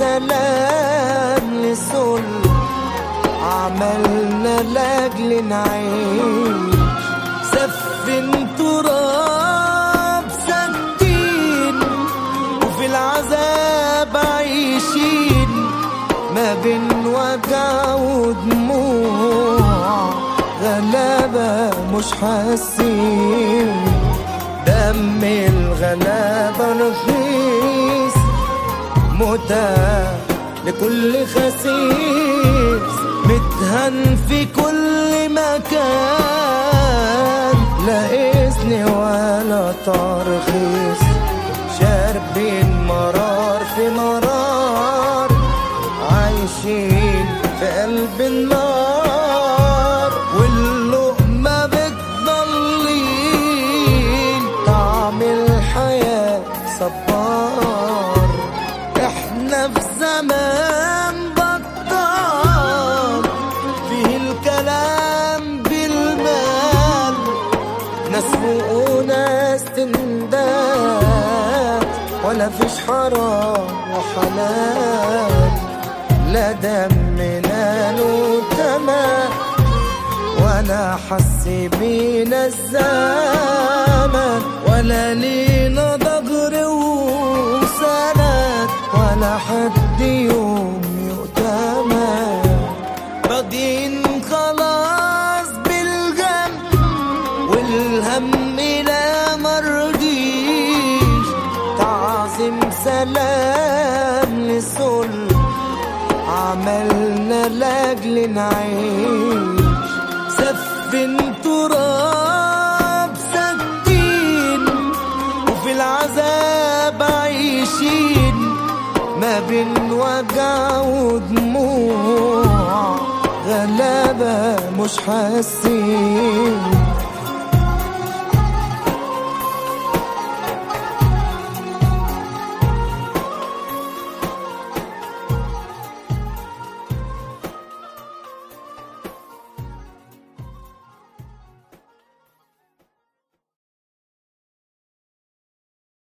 سلام لسل عملنا لاجل نعيش سفن تراب ساكتين وفي العذاب عايشين ما بين وجع ودموع غلابة مش حاسين دم الغلابة رخيص متاح لكل خسيس متهن في كل مكان لا إذن ولا ترخيص شاربين مرار في مرار عايشين في قلب النار واللقمة بتضلين طعم الحياة صبار احنا في زمان بطال فيه الكلام بالمال ناس فوق وناس تندات ولا فيش حرام وحلال لا دمنا له تمام ولا حس بينا الزمن ولا لينا ضجر وسند ولا حد يوم يؤتمن راضيين خلاص بالجنب والهم لا مرضيش تعظيم سلام لسل عملنا لاجل نعيش سفن تراب ساكتين وفي العذاب عايشين ما بين وجع ودموع غلابة مش حاسين